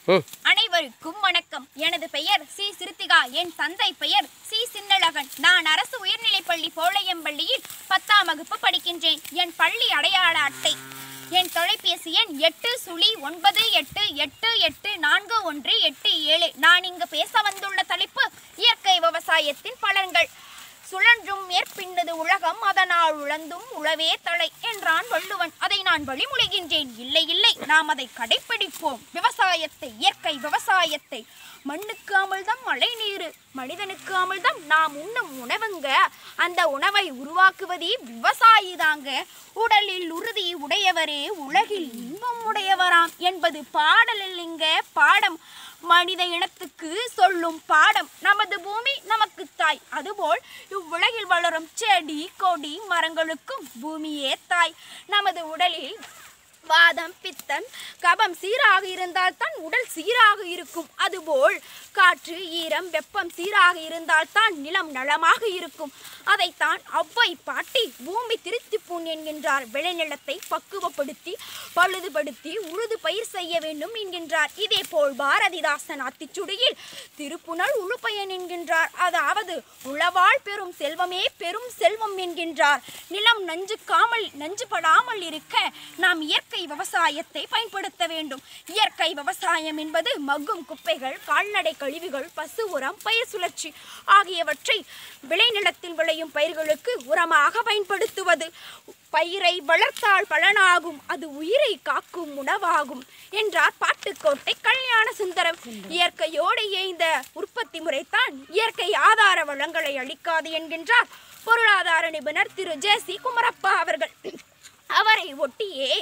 ம் அனைவருக்கும் வணக்கம் எனது பெயர் சி சிறுத்திகா என் தந்தை பெயர் சி சின்னழகன் நான் அரசு உயர்நிலைப்பள்ளி போளையம்பள்ளியில் பத்தாம் வகுப்பு படிக்கின்றேன் என் பள்ளி அடையாள அட்டை என் தொலைபேசி எண் எட்டு சுழி ஒன்பது எட்டு எட்டு எட்டு நான்கு ஒன்று எட்டு ஏழு நான் இங்கு பேச வந்துள்ள தலைப்பு இயற்கை விவசாயத்தின் பலன்கள் சுழன்றும் மேற்பின்னது உலகம் அதனால் உழந்தும் உழவே தலை என்றான் வள்ளுவன் அதை நான் வழிமொழிகின்றேன் இல்லை இல்லை நாம் அதை கடைப்பிடிப்போம் விவசாயத்தை இயற்கை விவசாயத்தை மண்ணுக்கு அமிழ்தம் மழை நீர் மனிதனுக்கு அமிழ்தம் நாம் உண்ணும் உணவுங்க அந்த உணவை உருவாக்குவதே விவசாயி தாங்க உடலில் உறுதி உடையவரே உலகில் இன்பம் உடையவராம் என்பது பாடல் இல்லைங்க பாடம் மனித இனத்துக்கு சொல்லும் பாடம் நமது பூமி நமக்கு தாய் அதுபோல் இவ்வுலகில் வளரும் செடி கொடி மரங்களுக்கும் பூமியே தாய் நமது உடலில் வாதம் பித்தம் கபம் சீராக இருந்தால் தான் உடல் சீராக இருக்கும் அதுபோல் காற்று ஈரம் வெப்பம் சீராக இருந்தால் தான் நிலம் நலமாக இருக்கும் அதைத்தான் அவ்வை பாட்டி பூமி திருத்திப்பூன் என்கின்றார் விளைநிலத்தை பக்குவப்படுத்தி பழுதுபடுத்தி உழுது பயிர் செய்ய வேண்டும் என்கின்றார் இதே போல் பாரதிதாசன் அத்திச்சுடியில் திருப்புணல் உழுப்பயன் என்கின்றார் அதாவது உழவாள் பெரும் செல்வமே பெரும் செல்வம் என்கின்றார் நிலம் நஞ்சுக்காமல் நஞ்சுபடாமல் இருக்க நாம் இயற்கை விவசாயத்தை பயன்படுத்த வேண்டும் இயற்கை விவசாயம் என்பது மக்கும் குப்பைகள் கால்நடை கழிவுகள் பசு உரம் பயிர் சுழற்சி ஆகியவற்றை விளைநிலத்தில் விளையும் பயிர்களுக்கு உரமாக பயன்படுத்துவது பயிரை வளர்த்தால் பலனாகும் அது உயிரை காக்கும் உணவாகும் என்றார் பாட்டுக்கோட்டை கல்யாண சுந்தரம் இயற்கையோடு இயைந்த உற்பத்தி முறைதான் இயற்கை ஆதார வளங்களை அளிக்காது என்கின்றார் பொருளாதார நிபுணர் திரு ஜே சி குமரப்பா அவர்கள் அவரை ஒட்டியே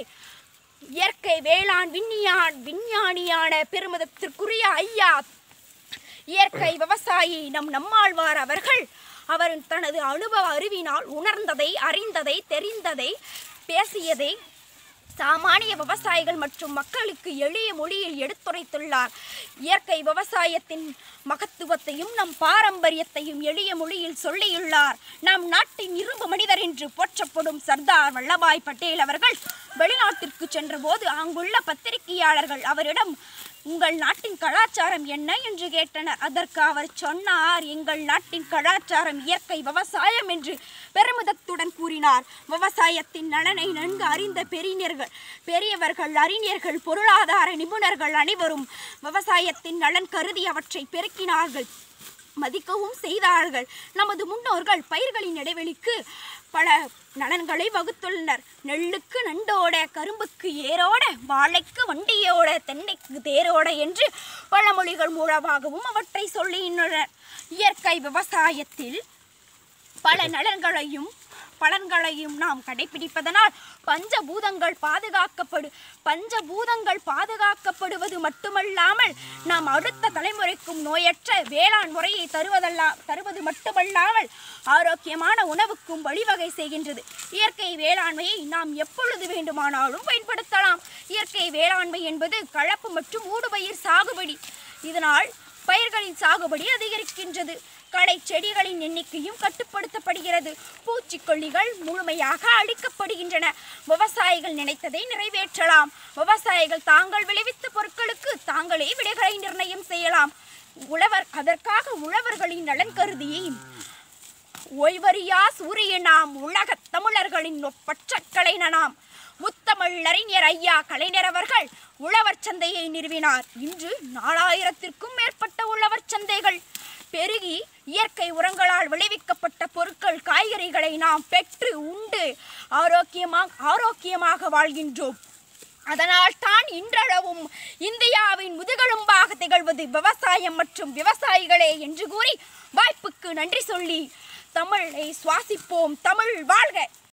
இயற்கை வேளாண் விஞ்ஞான் விஞ்ஞானியான பெருமிதத்திற்குரிய ஐயா இயற்கை விவசாயி நம் நம்மாழ்வார் அவர்கள் அவர் தனது அனுபவ அறிவினால் உணர்ந்ததை அறிந்ததை தெரிந்ததை பேசியதை சாமானிய விவசாயிகள் மற்றும் மக்களுக்கு எளிய மொழியில் எடுத்துரைத்துள்ளார் இயற்கை விவசாயத்தின் மகத்துவத்தையும் நம் பாரம்பரியத்தையும் எளிய மொழியில் சொல்லியுள்ளார் நம் நாட்டின் இரும்பு மனிதர் என்று போற்றப்படும் சர்தார் வல்லபாய் பட்டேல் அவர்கள் வெளிநாட்டிற்கு சென்றபோது அங்குள்ள பத்திரிகையாளர்கள் அவரிடம் உங்கள் நாட்டின் கலாச்சாரம் என்ன என்று கேட்டனர் அதற்கு அவர் சொன்னார் எங்கள் நாட்டின் கலாச்சாரம் இயற்கை விவசாயம் என்று பெருமிதத்துடன் கூறினார் விவசாயத்தின் நலனை நன்கு அறிந்த பெரியர்கள் பெரியவர்கள் அறிஞர்கள் பொருளாதார நிபுணர்கள் அனைவரும் விவசாயத்தின் நலன் கருதி அவற்றை பெருக்கினார்கள் மதிக்கவும் செய்தார்கள் நமது முன்னோர்கள் பயிர்களின் இடைவெளிக்கு பல நலன்களை வகுத்துள்ளனர் நெல்லுக்கு நண்டோட கரும்புக்கு ஏரோட வாழைக்கு வண்டியோட தென்னைக்கு தேரோட என்று பழமொழிகள் மூலமாகவும் அவற்றை சொல்லியுள்ளனர் இயற்கை விவசாயத்தில் பல நலன்களையும் பலன்களையும் நாம் கடைபிடிப்பதனால் பஞ்சபூதங்கள் பாதுகாக்கப்படு பஞ்சபூதங்கள் பாதுகாக்கப்படுவது மட்டுமல்லாமல் நாம் அடுத்த தலைமுறைக்கும் நோயற்ற வேளாண் முறையை தருவதல்லா தருவது மட்டுமல்லாமல் ஆரோக்கியமான உணவுக்கும் வழிவகை செய்கின்றது இயற்கை வேளாண்மையை நாம் எப்பொழுது வேண்டுமானாலும் பயன்படுத்தலாம் இயற்கை வேளாண்மை என்பது கலப்பு மற்றும் ஊடுபயிர் சாகுபடி இதனால் பயிர்களின் சாகுபடி அதிகரிக்கின்றது களை செடிகளின் எண்ணிக்கையும் கட்டுப்படுத்தப்படுகிறது பூச்சிக்கொல்லிகள் முழுமையாக அழிக்கப்படுகின்றன விவசாயிகள் நினைத்ததை நிறைவேற்றலாம் விவசாயிகள் தாங்கள் விளைவித்த பொருட்களுக்கு தாங்களே விலைகளை நிர்ணயம் செய்யலாம் உழவர் அதற்காக உழவர்களின் நலன் கருதி ஓய்வறியா சூரியனாம் உலகத் தமிழர்களின் ஒப்பற்ற கலைஞனாம் முத்தமிழ் அறிஞர் ஐயா கலைஞர் அவர்கள் உழவர் சந்தையை நிறுவினார் இன்று நாலாயிரத்திற்கும் மேற்பட்ட உழவர் சந்தைகள் பெருகி இயற்கை உரங்களால் விளைவிக்கப்பட்ட பொருட்கள் காய்கறிகளை நாம் பெற்று உண்டு ஆரோக்கியமாக ஆரோக்கியமாக வாழ்கின்றோம் அதனால் தான் இன்றளவும் இந்தியாவின் முதுகெலும்பாக திகழ்வது விவசாயம் மற்றும் விவசாயிகளே என்று கூறி வாய்ப்புக்கு நன்றி சொல்லி தமிழை சுவாசிப்போம் தமிழ் வாழ்க